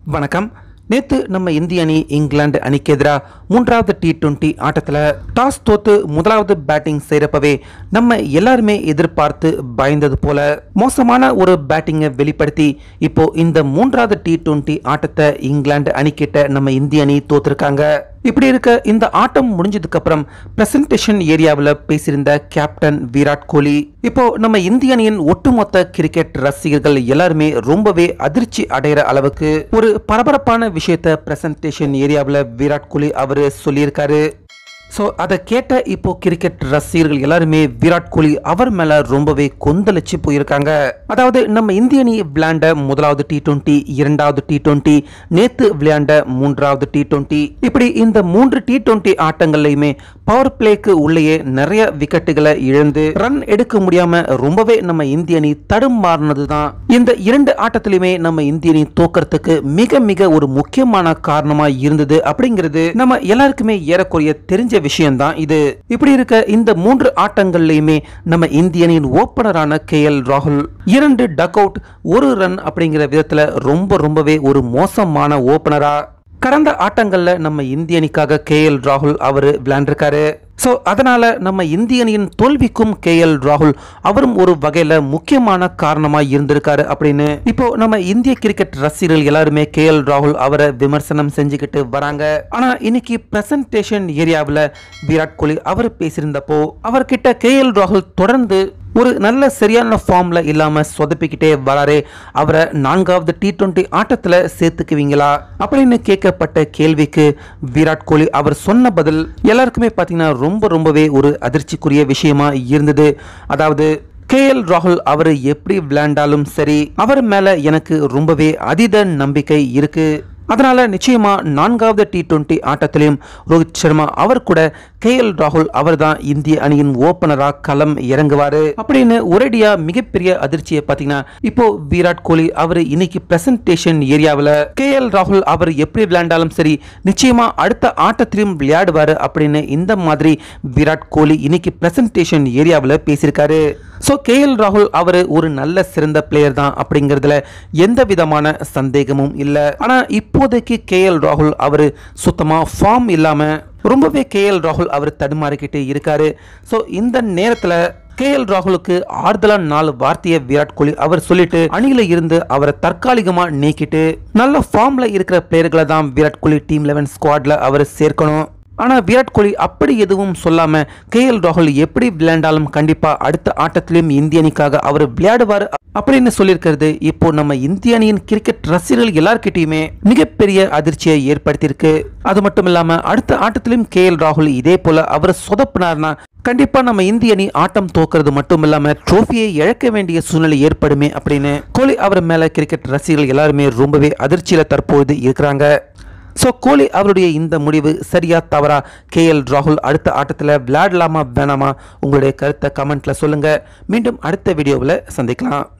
வணக்கம் நேத்து நம்ம இந்திய அணி இங்கிலாந்து அணிக்கு எதிராக மூன்றாவது டி டுவெண்ட்டி ஆட்டத்தில் டாஸ் தோத்து முதலாவது பேட்டிங் செய்கிறப்பவே நம்ம எல்லாருமே எதிர்பார்த்து பயந்தது போல மோசமான ஒரு பேட்டிங்கை வெளிப்படுத்தி இப்போ இந்த மூன்றாவது டி டுவெண்ட்டி ஆட்டத்தை இங்கிலாந்து அணிக்கிட்ட நம்ம இந்திய அணி தோத்துருக்காங்க இப்படி இருக்க இந்த ஆட்டம் முடிஞ்சதுக்கு அப்புறம் பிரசன்டேஷன் ஏரியாவில் பேசியிருந்த கேப்டன் விராட் கோலி இப்போ நம்ம இந்திய அணியின் ஒட்டுமொத்த கிரிக்கெட் ரசிகர்கள் எல்லாருமே ரொம்பவே அதிர்ச்சி அடைகிற அளவுக்கு ஒரு பரபரப்பான விஷயத்த பிரசன்டேஷன் ஏரியாவில் விராட் கோலி அவர் சொல்லியிருக்காரு ஸோ அதை கேட்ட இப்போ கிரிக்கெட் ரசிகர்கள் எல்லாருமே விராட் கோலி அவர் மேல ரொம்பவே கொந்தளிச்சு போயிருக்காங்க அதாவது நம்ம இந்திய அணி விளையாண்ட முதலாவது டி டுவெண்ட்டி இரண்டாவது டி டுவெண்ட்டி நேத்து விளையாண்ட மூன்றாவது டி டுவெண்ட்டி இப்படி இந்த மூன்று டி டுவெண்ட்டி ஆட்டங்கள்லையுமே பவர் பிளேக்கு உள்ளேயே நிறைய விக்கெட்டுகளை இழந்து ரன் எடுக்க முடியாம ரொம்பவே நம்ம இந்திய அணி தடுமாறினது தான் இந்த இரண்டு ஆட்டத்திலுமே நம்ம இந்திய அணி தோக்கறதுக்கு மிக மிக ஒரு முக்கியமான காரணமா இருந்தது அப்படிங்கிறது நம்ம எல்லாருக்குமே ஏறக்குறைய தெரிஞ்ச விஷயம்தான் இது இப்படி இருக்க இந்த மூன்று ஆட்டங்கள்லயுமே நம்ம இந்திய அணியின் ஓபனரான கே எல் ராகுல் இரண்டு டக் அவுட் ஒரு ரன் அப்படிங்கிற விதத்துல ரொம்ப ரொம்பவே ஒரு மோசமான ஓபனரா கடந்த ஆட்டங்கள்ல நம்ம இந்திய அணிக்காக கே எல் ராகுல் அவர் விளையாண்டிருக்காரு ஸோ அதனால நம்ம இந்திய அணியின் தோல்விக்கும் கே எல் ராகுல் அவரும் ஒரு வகையில முக்கியமான காரணமா இருந்திருக்காரு அப்படின்னு இப்போ நம்ம இந்திய கிரிக்கெட் ரசிகர்கள் எல்லாருமே கே எல் ராகுல் அவரை விமர்சனம் செஞ்சுக்கிட்டு வராங்க ஆனா இன்னைக்கு பிரசன்டேஷன் ஏரியாவில் விராட் கோலி அவர் பேசியிருந்தப்போ அவர்கிட்ட கே எல் ராகுல் தொடர்ந்து ஒரு நல்ல சரியான ஃபார்ம்ல இல்லாம சொதப்பிக்கிட்டே வராரே அவரை நான்காவது டி டுவெண்ட்டி ஆட்டத்துல சேர்த்துக்குவீங்களா அப்படின்னு கேட்கப்பட்ட கேள்விக்கு விராட் கோலி அவர் சொன்ன பதில் எல்லாருக்குமே பார்த்தீங்கன்னா ரொம்ப ரொம்பவே ஒரு அதிர்ச்சிக்குரிய விஷயமா இருந்தது அதாவது கே எல் ராகுல் அவர் எப்படி விளையாண்டாலும் சரி அவர் மேல எனக்கு ரொம்பவே அதீத நம்பிக்கை இருக்கு அதனால நிச்சயமா நான்காவது டி டுவெண்ட்டி ஆட்டத்திலையும் ரோஹித் சர்மா அவர் கூட கே எல் ராகுல் அவர் தான் இந்திய அணியின் ஓபனரா களம் இறங்குவாரு அப்படின்னு ஒரேடியா மிகப்பெரிய அதிர்ச்சியை பார்த்தீங்கன்னா இப்போ விராட் கோலி அவர் இன்னைக்கு பிரசன்டேஷன் ஏரியாவில் கே எல் ராகுல் அவர் எப்படி விளையாண்டாலும் சரி நிச்சயமா அடுத்த ஆட்டத்திலையும் விளையாடுவாரு அப்படின்னு இந்த மாதிரி விராட் கோலி இன்னைக்கு பிரசன்டேஷன் ஏரியாவில் பேசியிருக்காரு ஸோ கே எல் ராகுல் அவர் ஒரு நல்ல சிறந்த பிளேயர் தான் அப்படிங்கிறதுல எந்த விதமான சந்தேகமும் இல்லை ஆனால் இப்போதைக்கு கே எல் ராகுல் அவர் சுத்தமாக ஃபார்ம் இல்லாமல் ரொம்பவே கே எல் ராகுல் அவர் தடுமாறிக்கிட்டு இருக்காரு ஸோ இந்த நேரத்தில் கே எல் ராகுலுக்கு ஆறுதலா நாலு வார்த்தையை விராட் கோலி அவர் சொல்லிட்டு அணியில இருந்து அவரை தற்காலிகமா நீக்கிட்டு நல்ல ஃபார்ம்ல இருக்கிற பிளேயர்களை தான் விராட் கோலி டீம் லெவன் ஸ்குவாட்ல அவர் சேர்க்கணும் ஆனா விராட் கோலி அப்படி எதுவும் சொல்லாம கே எல் ராகுல் எப்படி விளையாண்டாலும் கண்டிப்பா அடுத்த ஆட்டத்திலும் இந்திய அணிக்காக அவர் விளையாடுவார் அப்படின்னு சொல்லியிருக்கிறது இப்போ நம்ம இந்திய அணியின் கிரிக்கெட் ரசிகர்கள் எல்லார்கிட்டயுமே மிகப்பெரிய அதிர்ச்சியை ஏற்படுத்தியிருக்கு அது மட்டும் இல்லாம அடுத்த ஆட்டத்திலும் கே எல் ராகுல் இதே போல அவர் சொதப்பினார்னா கண்டிப்பா நம்ம இந்திய அணி ஆட்டம் தோக்கிறது மட்டும் இல்லாம ட்ரோஃபியை இழக்க வேண்டிய சூழ்நிலை ஏற்படுமே அப்படின்னு கோலி அவர் மேல கிரிக்கெட் ரசிகர்கள் எல்லாருமே ரொம்பவே அதிர்ச்சியில தற்போது இருக்கிறாங்க ஸோ கோலி அவருடைய இந்த முடிவு சரியா தவறா கே எல் ராகுல் அடுத்த ஆட்டத்தில் விளையாடலாமா வேணாமா உங்களுடைய கருத்தை கமெண்ட்ல சொல்லுங்க மீண்டும் அடுத்த வீடியோவில் சந்திக்கலாம்